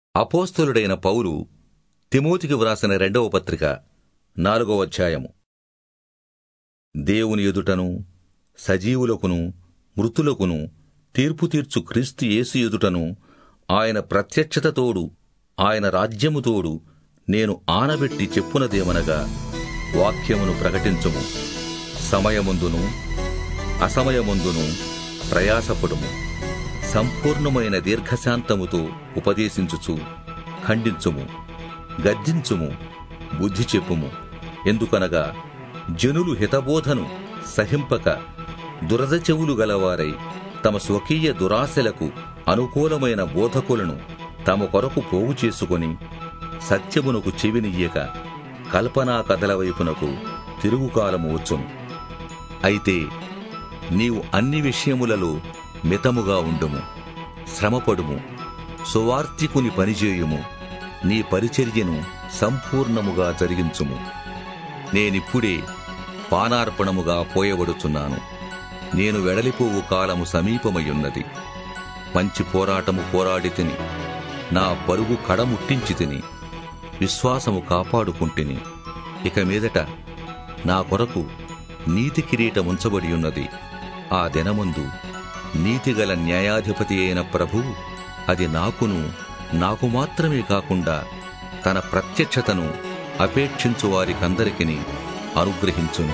అపోస్తలుడైన పౌలు తిమోతికి వ్రాసిన రెండవ పత్రిక నాలుగవ అధ్యాయము దేవుని ఎదుటను సజీవులకును మృతులకును తీర్పు తీర్చు క్రీస్తు యేసు ఎదుటను ఆయన ప్రత్యక్షత తోడు ఆయన రాజ్యము తోడు నేను ఆనబెట్టి చెప్పునదేమనగా వాక్యమును ప్రకటించుము సమయముందును అసమయముందును ప్రయాసపడుము సంపూర్ణమైన దీర్ఘశాంతముతో ఉపదేశించుచు ఖండించుము గద్దించుము బుద్ధి చెప్పుము ఎందుకనగా జనులు హితబోధను సహింపక దురద చెవులు గలవారై తమ స్వకీయ దురాశలకు అనుకూలమైన బోధకులను తమ కొరకు పోగు చేసుకొని సత్యమునకు చెవినియ్యక కల్పనా కథల వైపునకు తిరుగుకాలము వచ్చును అయితే నీవు అన్ని విషయములలో మితముగా ఉండుము శ్రమపడుము సువార్తికుని పనిచేయుము నీ పరిచర్యను సంపూర్ణముగా జరిగించుము నేనిప్పుడే పానార్పణముగా పోయబడుచున్నాను నేను వెడలిపోవు కాలము సమీపమయ్యున్నది మంచి పోరాటము పోరాడి తిని నా పరుగు కడముట్టించి తిని విశ్వాసము కాపాడుకుంటుని ఇక మీదట నా కొరకు నీతి కిరీటముంచబడి ఉన్నది ఆ దినముందు నీతిగల న్యాయాధిపతి అయిన ప్రభువు అది నాకును నాకు మాత్రమే కాకుండా తన ప్రత్యక్షతను అపేక్షించు వారికందరికిని అనుగ్రహించును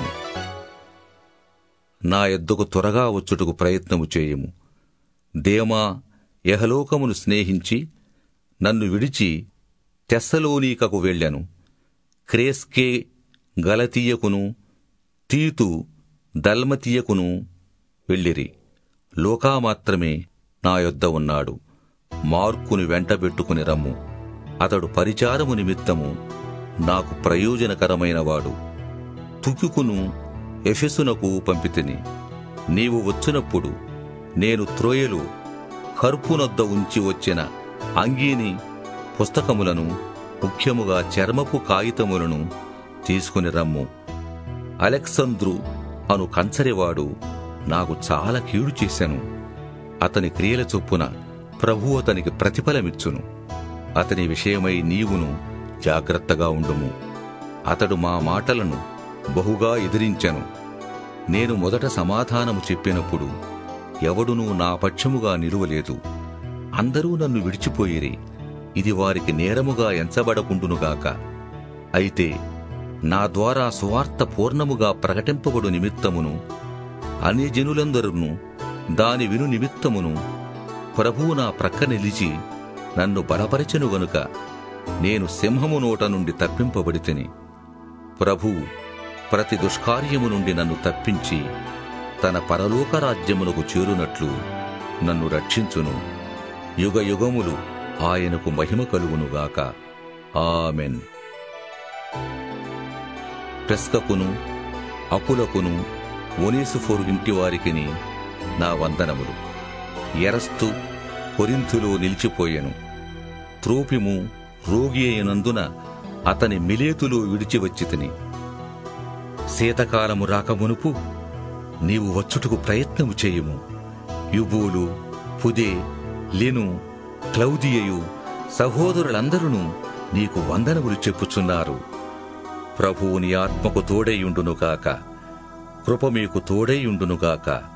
నా ఎద్దుకు త్వరగా వచ్చుటకు ప్రయత్నము చేయుము దేమా యహలోకమును స్నేహించి నన్ను విడిచి తెస్సలోనీకకు వెళ్ళెను క్రేస్కే గలతీయకును తీతు దల్మతీయకును వెళ్ళిరి లోకా మాత్రమే నా యొద్ద ఉన్నాడు మార్కుని వెంటబెట్టుకుని రమ్ము అతడు పరిచారము నిమిత్తము నాకు ప్రయోజనకరమైనవాడు తుకికును ఎఫెసునకు పంపితిని నీవు వచ్చినప్పుడు నేను త్రోయలు కర్పునొద్ద ఉంచి వచ్చిన అంగీని పుస్తకములను ముఖ్యముగా చర్మపు కాగితములను తీసుకుని రమ్ము అలెక్సంద్రు అను కంచరివాడు నాకు చాలా కీడు చేశాను అతని క్రియల చొప్పున ప్రభు అతనికి ప్రతిఫలమిచ్చును అతని విషయమై నీవును జాగ్రత్తగా ఉండుము అతడు మా మాటలను బహుగా ఎదిరించెను నేను మొదట సమాధానము చెప్పినప్పుడు ఎవడునూ నా పక్షముగా నిలువలేదు అందరూ నన్ను విడిచిపోయిరి ఇది వారికి నేరముగా ఎంచబడకుండునుగాక అయితే నా ద్వారా సువార్త పూర్ణముగా ప్రకటింపబడు నిమిత్తమును అన్ని జనులందరూ దాని విను నిమిత్తమును ప్రభువు నా ప్రక్క నిలిచి నన్ను బలపరచెను గనుక నేను సింహము నోట నుండి తప్పింపబడితిని ప్రభువు ప్రతి దుష్కార్యము నుండి నన్ను తప్పించి తన పరలోక రాజ్యమునకు చేరునట్లు నన్ను రక్షించును యుగ యుగములు ఆయనకు మహిమ కలుగునుగాక ఆమెన్ పెస్కకును అకులకును ఒనేసుఫోరు ఇంటి వారికిని నా వందనములు ఎరస్తు కొరింథులో నిలిచిపోయెను త్రోపిము రోగి అయినందున అతని మిలేతులో విడిచి వచ్చి తిని శీతకాలము రాకమునుపు నీవు వచ్చుటకు ప్రయత్నము చేయుము యుబూలు పుదే లెను క్లౌదియయు సహోదరులందరూ నీకు వందనములు చెప్పుచున్నారు ప్రభువుని ఆత్మకు తోడైయుండునుగాక కృప మీకు తోడైయుండునుగాక